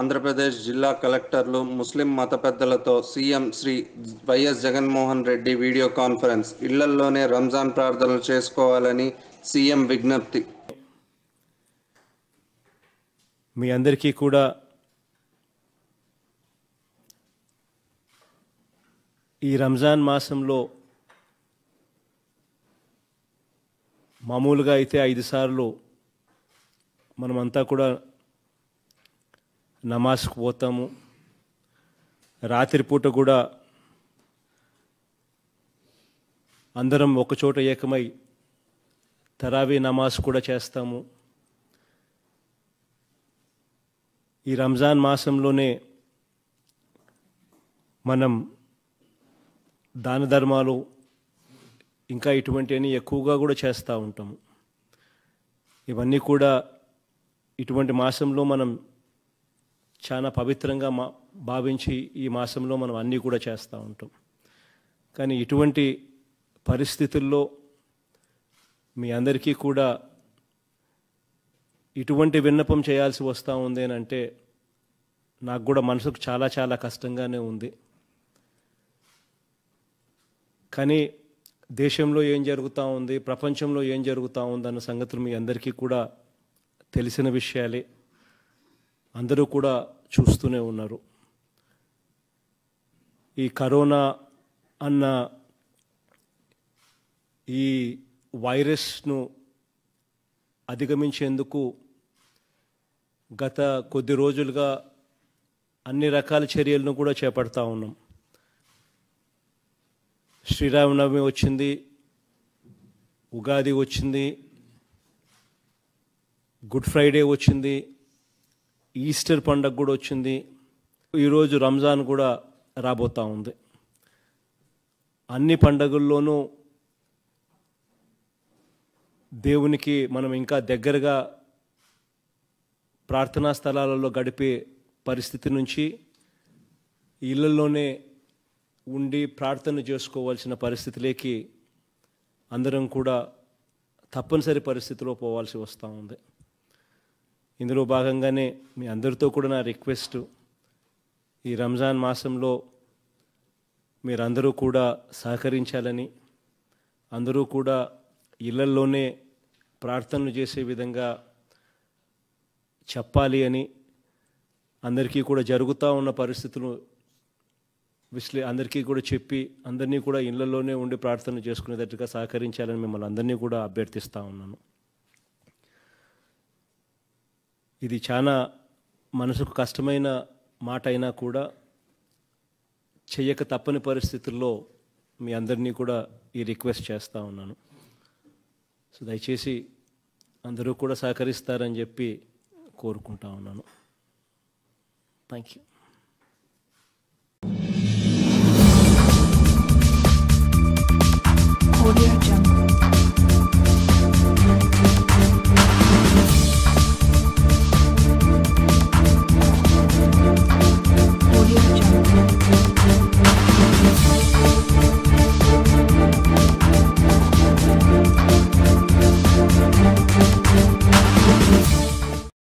ఆంధ్రప్రదేశ్ జిల్లా కలెక్టర్లు ముస్లిం మత పెద్దలతో CM Shri YS Jaganmohan Reddy video conference ఇళ్లల్లోనే రంజాన్ ప్రార్థనలు చేసుకోవాలని సీఎం విజ్ఞప్తి మీ అందరికీ కూడా ఈ రంజాన్ మాసంలో మామూలుగా అయితే ఐదు సార్లు మనమంతా కూడా నమాజ్కి పోతాము రాత్రిపూట కూడా అందరం ఒకచోట ఏకమై తరావీ నమాజ్ కూడా చేస్తాము ఈ రంజాన్ మాసంలోనే మనం దాన ధర్మాలు ఇంకా ఇటువంటివన్నీ ఎక్కువగా కూడా చేస్తూ ఉంటాము ఇవన్నీ కూడా ఇటువంటి మాసంలో మనం చాలా పవిత్రంగా మా భావించి ఈ మాసంలో మనం అన్నీ కూడా చేస్తూ ఉంటాం కానీ ఇటువంటి పరిస్థితుల్లో మీ అందరికీ కూడా ఇటువంటి విన్నపం చేయాల్సి వస్తూ ఉంది అని అంటే నాకు కూడా మనసుకు చాలా చాలా కష్టంగానే ఉంది కానీ దేశంలో ఏం జరుగుతూ ఉంది ప్రపంచంలో ఏం జరుగుతూ ఉంది అన్న సంగతులు మీ అందరికీ కూడా తెలిసిన విషయాలే అందరూ కూడా చూస్తూనే ఉన్నారు ఈ కరోనా అన్న ఈ వైరస్ను అధిగమించేందుకు గత కొద్ది రోజులుగా అన్ని రకాల చర్యలను కూడా చేపడతా ఉన్నాం శ్రీరామనవమి వచ్చింది ఉగాది వచ్చింది గుడ్ ఫ్రైడే వచ్చింది ఈస్టర్ పండగ కూడా వచ్చింది ఈరోజు రంజాన్ కూడా రాబోతూ ఉంది అన్ని పండగల్లోనూ దేవునికి మనం ఇంకా దగ్గరగా ప్రార్థనా స్థలాలలో గడిపే పరిస్థితి నుంచి ఇళ్లలోనే ఉండి ప్రార్థన చేసుకోవాల్సిన పరిస్థితిలోకి అందరం కూడా తప్పనిసరి పరిస్థితిలో పోవాల్సి వస్తూ ఉంది ఇందులో భాగంగానే మీ అందరితో కూడా నా రిక్వెస్ట్ ఈ రంజాన్ మాసంలో మీరందరూ కూడా సహకరించాలని అందరూ కూడా ఇళ్లల్లోనే ప్రార్థనలు చేసే విధంగా చెప్పాలి అని అందరికీ కూడా జరుగుతూ ఉన్న పరిస్థితులు విశ్లే అందరికీ కూడా చెప్పి అందరినీ కూడా ఇళ్లలోనే ఉండి ప్రార్థన చేసుకునేటట్టుగా సహకరించాలని మిమ్మల్ని అందరినీ కూడా అభ్యర్థిస్తూ ఉన్నాను ఇది చాలా మనసుకు కష్టమైన మాట అయినా కూడా చెయ్యక తప్పని పరిస్థితుల్లో మీ అందరినీ కూడా ఈ రిక్వెస్ట్ చేస్తూ ఉన్నాను సో దయచేసి అందరూ కూడా సహకరిస్తారని చెప్పి కోరుకుంటా ఉన్నాను థ్యాంక్ యూ